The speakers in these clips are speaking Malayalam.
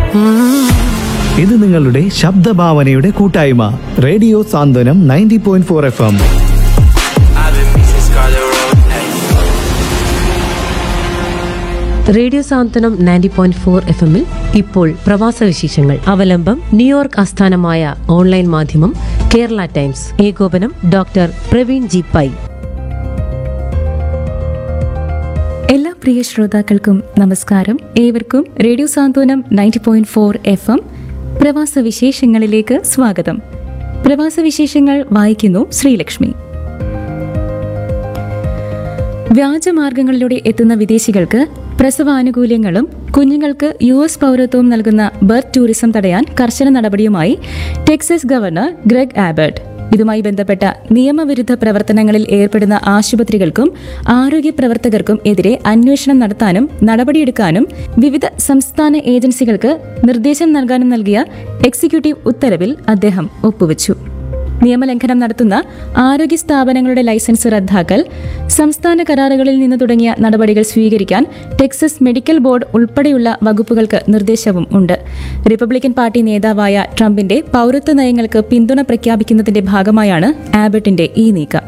ഇത് നിങ്ങളുടെ ശബ്ദഭാവനയുടെ കൂട്ടായ്മ radio Santhwanam ninety point four F M I've been missing Scarlet Road. Hey. Radio Santhwanam ninety point four F എമ്മിൽ ഇപ്പോൾ പ്രവാസ വിശേഷങ്ങൾ അവലംബം ന്യൂയോർക്ക് ആസ്ഥാനമായ ഓൺലൈൻ മാധ്യമം കേരള ടൈംസ് ഏകോപനം ഡോക്ടർ പ്രവീൺ ജി പൈ എല്ലാ പ്രിയ ശ്രോതാക്കൾക്കും നമസ്കാരം ഏവർക്കും radio Santhwanam ninety point four F M പ്രവാസ വിശേഷങ്ങളിലേക്ക് സ്വാഗതം പ്രവാസ വിശേഷങ്ങൾ വായിക്കുന്നു ശ്രീലക്ഷ്മി വ്യാജമാർഗങ്ങളിലൂടെ എത്തുന്ന വിദേശികൾക്ക് പ്രസവാനുകൂല്യങ്ങളും കുഞ്ഞുങ്ങൾക്ക് യു എസ് പൗരത്വവും നൽകുന്ന ബർത്ത് ടൂറിസം തടയാൻ കർശന നടപടിയുമായി ടെക്സസ് ഗവർണർ ഗ്രെഗ് ആബർട്ട് ഇതുമായി ബന്ധപ്പെട്ട നിയമവിരുദ്ധ പ്രവർത്തനങ്ങളിൽ ഏർപ്പെടുന്ന ആശുപത്രികൾക്കും ആരോഗ്യ പ്രവർത്തകർക്കും എതിരെ അന്വേഷണം നടത്താനും നടപടിയെടുക്കാനും വിവിധ സംസ്ഥാന ഏജൻസികൾക്ക് നിർദ്ദേശം നൽകാനും നൽകിയ എക്സിക്യൂട്ടീവ് ഉത്തരവിൽ അദ്ദേഹം ഒപ്പുവച്ചു നിയമലംഘനം നടത്തുന്ന ആരോഗ്യ സ്ഥാപനങ്ങളുടെ ലൈസൻസ് റദ്ദാക്കൽ സംസ്ഥാന കരാറുകളിൽ നിന്ന് തുടങ്ങിയ നടപടികൾ സ്വീകരിക്കാൻ ടെക്സസ് മെഡിക്കൽ ബോർഡ് ഉൾപ്പെടെയുള്ള വകുപ്പുകൾക്ക് നിർദ്ദേശവും ഉണ്ട് റിപ്പബ്ലിക്കൻ പാർട്ടി നേതാവായ ട്രംപിന്റെ പൗരത്വ നയങ്ങൾക്ക് പിന്തുണ പ്രഖ്യാപിക്കുന്നതിന്റെ ഭാഗമായാണ് ആബർട്ടിന്റെ ഈ നീക്കം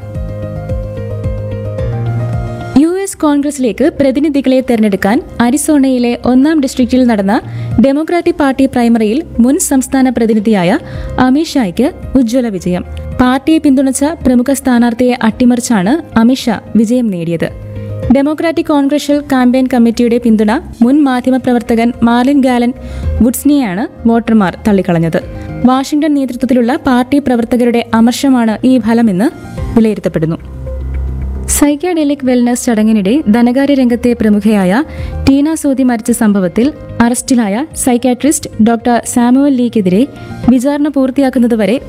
യു എസ് കോൺഗ്രസിലേക്ക് പ്രതിനിധികളെ തെരഞ്ഞെടുക്കാൻ അരിസോണയിലെ ഒന്നാം ഡിസ്ട്രിക്റ്റിൽ നടന്ന ഡെമോക്രാറ്റിക് പാർട്ടി പ്രൈമറിയിൽ മുൻ സംസ്ഥാന പ്രതിനിധിയായ അമിത്ഷായ്ക്ക് ഉജ്ജ്വല വിജയം പാർട്ടിയെ പിന്തുണച്ച പ്രമുഖ സ്ഥാനാർത്ഥിയെ അട്ടിമറിച്ചാണ് അമിത്ഷാ വിജയം നേടിയത് ഡെമോക്രാറ്റിക് കോൺഗ്രഷ്യൽ കാമ്പയിൻ കമ്മിറ്റിയുടെ പിന്തുണ മുൻ മാധ്യമപ്രവർത്തകൻ മാർലിൻ ഗാലൻ വുഡ്സ്നിയാണ് വോട്ടർമാർ തള്ളിക്കളഞ്ഞത് വാഷിംഗ്ടൺ നേതൃത്വത്തിലുള്ള പാർട്ടി പ്രവർത്തകരുടെ അമർഷമാണ് ഈ ഫലമെന്ന് വിലയിരുത്തപ്പെടുന്നു സൈക്കാഡെലിക് വെൽനസ് ചടങ്ങിനിടെ ധനകാര്യ രംഗത്തെ പ്രമുഖയായ ടീന സോദി മരിച്ച സംഭവത്തിൽ അറസ്റ്റിലായ സൈക്കാട്രിസ്റ്റ് ഡോക്ടർ സാമുവൽ ലീക്കെതിരെ വിചാരണ പൂർത്തിയാക്കുന്നതുവരെ